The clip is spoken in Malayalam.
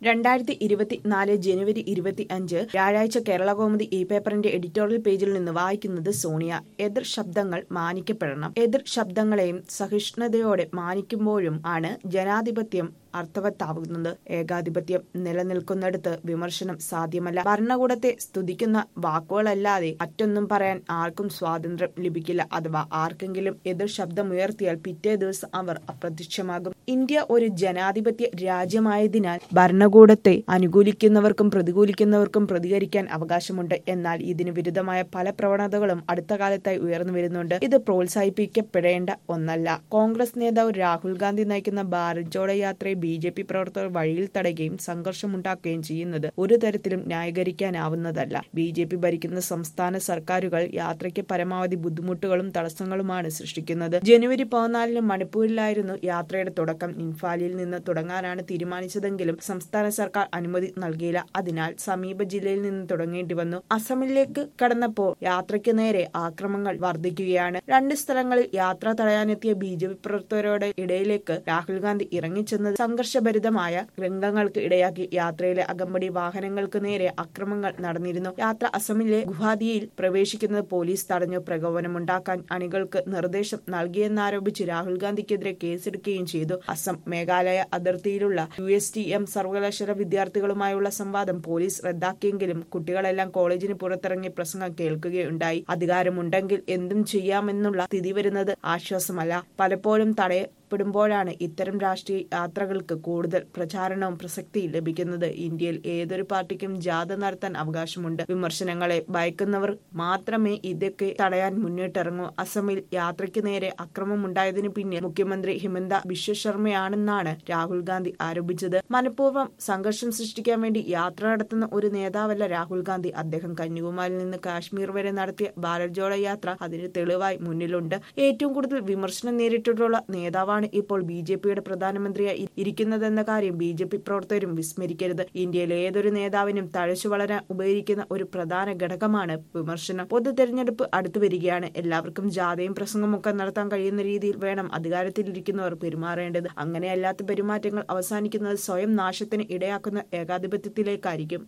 രണ്ടായിരത്തി ഇരുപത്തിനാല് ജനുവരി ഇരുപത്തി അഞ്ച് വ്യാഴാഴ്ച കേരളകൗമുദി ഈ പേപ്പറിന്റെ എഡിറ്റോറിയൽ പേജിൽ നിന്ന് വായിക്കുന്നത് സോണിയ എതിർ ശബ്ദങ്ങൾ മാനിക്കപ്പെടണം എതിർ ശബ്ദങ്ങളെയും സഹിഷ്ണുതയോടെ മാനിക്കുമ്പോഴും ആണ് ജനാധിപത്യം അർത്ഥവത്താവുന്നത് ഏകാധിപത്യം നിലനിൽക്കുന്നിടത്ത് വിമർശനം സാധ്യമല്ല ഭരണകൂടത്തെ സ്തുതിക്കുന്ന വാക്കുകളല്ലാതെ മറ്റൊന്നും പറയാൻ ആർക്കും സ്വാതന്ത്ര്യം ലഭിക്കില്ല അഥവാ ആർക്കെങ്കിലും എതിർ ശബ്ദമുയർത്തിയാൽ പിറ്റേ ദിവസം അവർ അപ്രത്യക്ഷമാകും ഇന്ത്യ ഒരു ജനാധിപത്യ രാജ്യമായതിനാൽ ഭരണകൂടത്തെ അനുകൂലിക്കുന്നവർക്കും പ്രതികൂലിക്കുന്നവർക്കും പ്രതികരിക്കാൻ അവകാശമുണ്ട് എന്നാൽ ഇതിന് വിരുദ്ധമായ പല പ്രവണതകളും അടുത്ത കാലത്തായി ഉയർന്നു വരുന്നുണ്ട് ഇത് പ്രോത്സാഹിപ്പിക്കപ്പെടേണ്ട ഒന്നല്ല കോൺഗ്രസ് നേതാവ് രാഹുൽ ഗാന്ധി നയിക്കുന്ന ഭാരത് ജോഡോ യാത്രയെ ബി ജെ പി പ്രവർത്തകർ വഴിയിൽ തടയുകയും സംഘർഷമുണ്ടാക്കുകയും ചെയ്യുന്നത് ഒരു തരത്തിലും ന്യായീകരിക്കാനാവുന്നതല്ല ബി ജെ പി ഭരിക്കുന്ന സംസ്ഥാന സർക്കാരുകൾ യാത്രയ്ക്ക് പരമാവധി ബുദ്ധിമുട്ടുകളും തടസ്സങ്ങളുമാണ് സൃഷ്ടിക്കുന്നത് ജനുവരി പതിനാലിന് മണിപ്പൂരിലായിരുന്നു യാത്രയുടെ തുടക്കം ഇൻഫാലിൽ നിന്ന് തുടങ്ങാനാണ് തീരുമാനിച്ചതെങ്കിലും സംസ്ഥാന സർക്കാർ അനുമതി നൽകിയില്ല അതിനാൽ സമീപ ജില്ലയിൽ നിന്ന് തുടങ്ങേണ്ടി വന്നു അസമിലേക്ക് കടന്നപ്പോൾ യാത്രയ്ക്ക് നേരെ ആക്രമങ്ങൾ വർദ്ധിക്കുകയാണ് രണ്ട് സ്ഥലങ്ങളിൽ യാത്ര തടയാനെത്തിയ ബി ജെ പി പ്രവർത്തകരുടെ ഇടയിലേക്ക് രാഹുൽ ഗാന്ധി ഇറങ്ങിച്ചെന്നത് സംഘർഷഭരിതമായ രംഗങ്ങൾക്ക് ഇടയാക്കി യാത്രയിലെ അകമ്പടി വാഹനങ്ങൾക്ക് നേരെ അക്രമങ്ങൾ നടന്നിരുന്നു യാത്ര അസമിലെ ഗുവാഹത്തിയിൽ പ്രവേശിക്കുന്നത് പോലീസ് തടഞ്ഞു പ്രകോപനമുണ്ടാക്കാൻ അണികൾക്ക് നിർദ്ദേശം നൽകിയെന്നാരോപിച്ച് രാഹുൽ ഗാന്ധിക്കെതിരെ കേസെടുക്കുകയും ചെയ്തു അസം മേഘാലയ അതിർത്തിയിലുള്ള യു എസ് ടി എം സർവകലാശാല വിദ്യാർത്ഥികളുമായുള്ള സംവാദം പോലീസ് റദ്ദാക്കിയെങ്കിലും കുട്ടികളെല്ലാം കോളേജിന് പുറത്തിറങ്ങി പ്രസംഗം കേൾക്കുകയുണ്ടായി അധികാരമുണ്ടെങ്കിൽ എന്തും ചെയ്യാമെന്നുള്ള സ്ഥിതി വരുന്നത് ആശ്വാസമല്ല പലപ്പോഴും തടയ പ്പെടുമ്പോഴാണ് ഇത്തരം രാഷ്ട്രീയ യാത്രകൾക്ക് കൂടുതൽ പ്രചാരണവും പ്രസക്തി ലഭിക്കുന്നത് ഇന്ത്യയിൽ ഏതൊരു പാർട്ടിക്കും ജാഥ നടത്താൻ അവകാശമുണ്ട് വിമർശനങ്ങളെ ഭയക്കുന്നവർ മാത്രമേ ഇതൊക്കെ തടയാൻ മുന്നിട്ടിറങ്ങൂ അസമിൽ യാത്രയ്ക്ക് നേരെ അക്രമമുണ്ടായതിനു പിന്നിൽ മുഖ്യമന്ത്രി ഹിമന്ത ബിശ്വ ശർമ്മയാണെന്നാണ് രാഹുൽ ഗാന്ധി ആരോപിച്ചത് മനഃപൂർവ്വം സംഘർഷം സൃഷ്ടിക്കാൻ വേണ്ടി യാത്ര നടത്തുന്ന ഒരു നേതാവല്ല രാഹുൽ ഗാന്ധി അദ്ദേഹം കന്യാകുമാരിയിൽ നിന്ന് കാശ്മീർ വരെ നടത്തിയ ഭാരത് ജോഡോ യാത്ര അതിന് തെളിവായി മുന്നിലുണ്ട് ഏറ്റവും കൂടുതൽ വിമർശനം നേരിട്ടിട്ടുള്ള നേതാവാണ് ഇപ്പോൾ ബി ജെ പിയുടെ പ്രധാനമന്ത്രിയായി ഇരിക്കുന്നതെന്ന കാര്യം ബി ജെ പി പ്രവർത്തകരും വിസ്മരിക്കരുത് ഇന്ത്യയിലെ ഏതൊരു നേതാവിനും തഴച്ചു വളരാൻ ഉപകരിക്കുന്ന ഒരു പ്രധാന ഘടകമാണ് വിമർശനം പൊതു തെരഞ്ഞെടുപ്പ് അടുത്തു വരികയാണ് എല്ലാവർക്കും ജാഥയും പ്രസംഗവും ഒക്കെ നടത്താൻ കഴിയുന്ന രീതിയിൽ വേണം അധികാരത്തിലിരിക്കുന്നവർ പെരുമാറേണ്ടത് അങ്ങനെയല്ലാത്ത പെരുമാറ്റങ്ങൾ അവസാനിക്കുന്നത് സ്വയം നാശത്തിന് ഇടയാക്കുന്ന ഏകാധിപത്യത്തിലേക്കായിരിക്കും